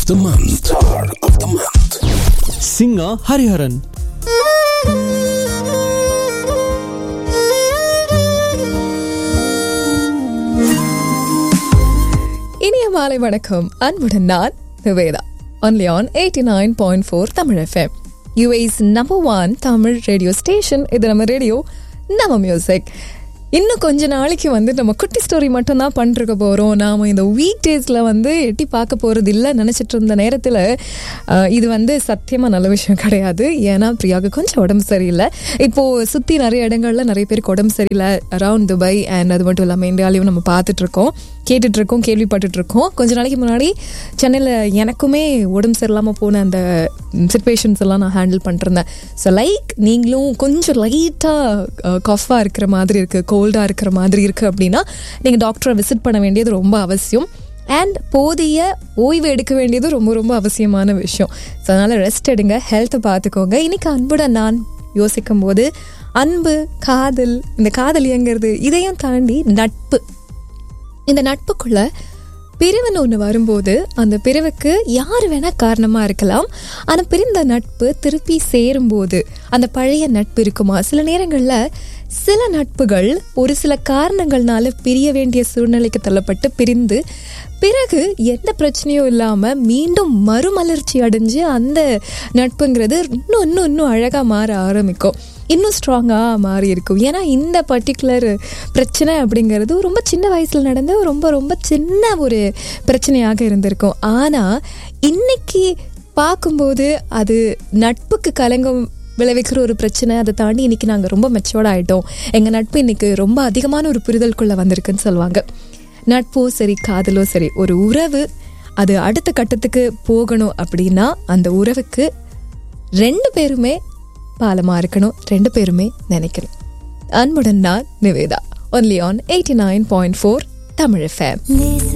of the month. Star of the month. சிங்கா ஹரிஹரன் இனிய மாலை வணக்கம் அன்புடன் நான் Nivetha only on eighty nine point four Tamil F M US number one Tamil radio station இது நம்ம ரேடியோ நம்ம மியூசிக் இன்னும் கொஞ்ச நாளைக்கு வந்து நம்ம குட்டி ஸ்டோரி மட்டும் தான் பண்ணிருக்க போகிறோம் நாம் இந்த வீக் டேஸில் வந்து எட்டி பார்க்க போகிறது இல்லை நினச்சிட்டு இருந்த நேரத்தில் இது வந்து சத்தியமாக நல்ல விஷயம் கிடையாது ஏன்னா பிரியாவுக்கு கொஞ்சம் உடம்பு சரியில்லை இப்போது சுற்றி நிறைய இடங்கள்ல நிறைய பேருக்கு உடம்பு சரியில்லை அரவுண்ட் துபாய் அண்ட் அது மட்டும் இல்லாமல் இந்தியாலையும் நம்ம பார்த்துட்ருக்கோம் கேட்டுட்ருக்கோம் கேள்விப்பட்டுட்ருக்கோம் கொஞ்ச நாளைக்கு முன்னாடி சென்னையில் எனக்குமே உடம்பு சரியில்லாமல் போன அந்த சுச்சுவேஷன்ஸ் எல்லாம் நான் ஹேண்டில் பண்ணிருந்தேன் ஸோ லைக் நீங்களும் கொஞ்சம் லைட்டாக கஃபாக இருக்கிற மாதிரி இருக்குது கோல்டாக இருக்கிற மாதிரி இருக்குது அப்படின்னா நீங்கள் டாக்டரை விசிட் பண்ண வேண்டியது ரொம்ப அவசியம் அண்ட் போதிய ஓய்வு எடுக்க வேண்டியது ரொம்ப ரொம்ப அவசியமான விஷயம் ஸோ அதனால் ரெஸ்ட் எடுங்க ஹெல்த்தை பார்த்துக்கோங்க இன்னைக்கு அன்புடன் நான் யோசிக்கும் போது அன்பு காதல் இந்த காதல் இயங்கிறது இதையும் தாண்டி நட்பு இந்த நட்புக்குள்ள பிரிவுன்னு ஒன்று வரும்போது அந்த பிரிவுக்கு யார் வேணா காரணமாக இருக்கலாம் ஆனால் பிரிந்த நட்பு திருப்பி சேரும்போது அந்த பழைய நட்பு இருக்குமா சில நேரங்களில் சில நட்புகள் ஒரு சில காரணங்கள்னால பிரிய வேண்டிய சூழ்நிலைக்கு தள்ளப்பட்டு பிரிந்து பிறகு எந்த பிரச்சனையும் இல்லாமல் மீண்டும் மறுமலர்ச்சி அடைஞ்சு அந்த நட்புங்கிறது இன்னும் இன்னும் இன்னும் அழகாக மாற ஆரம்பிக்கும் இன்னும் ஸ்ட்ராங்காக மாறி இருக்கும் ஏன்னா இந்த பர்டிகுலர் பிரச்சனை அப்படிங்கிறது ரொம்ப சின்ன வயசில் நடந்த ரொம்ப ரொம்ப சின்ன ஒரு பிரச்சனையாக இருந்திருக்கும் ஆனால் இன்னைக்கு பார்க்கும்போது அது நட்புக்கு கலங்கம் விளைவிக்கிற ஒரு பிரச்சனை அதை தாண்டி இன்னைக்கு நாங்கள் ரொம்ப மெச்சோர்ட் ஆகிட்டோம் எங்கள் நட்பு இன்னைக்கு ரொம்ப அதிகமான ஒரு புரிதலுக்குள்ளே வந்திருக்குன்னு சொல்லுவாங்க நட்போ சரி காதலோ சரி ஒரு உறவு அது அடுத்த கட்டத்துக்கு போகணும் அப்படின்னா அந்த உறவுக்கு ரெண்டு பேருமே பாலமாக இருக்கணும் ரெண்டு பேருமே நினைக்கணும் அன்புடன் நான் Nivetha only on eighty nine point four Tamil FM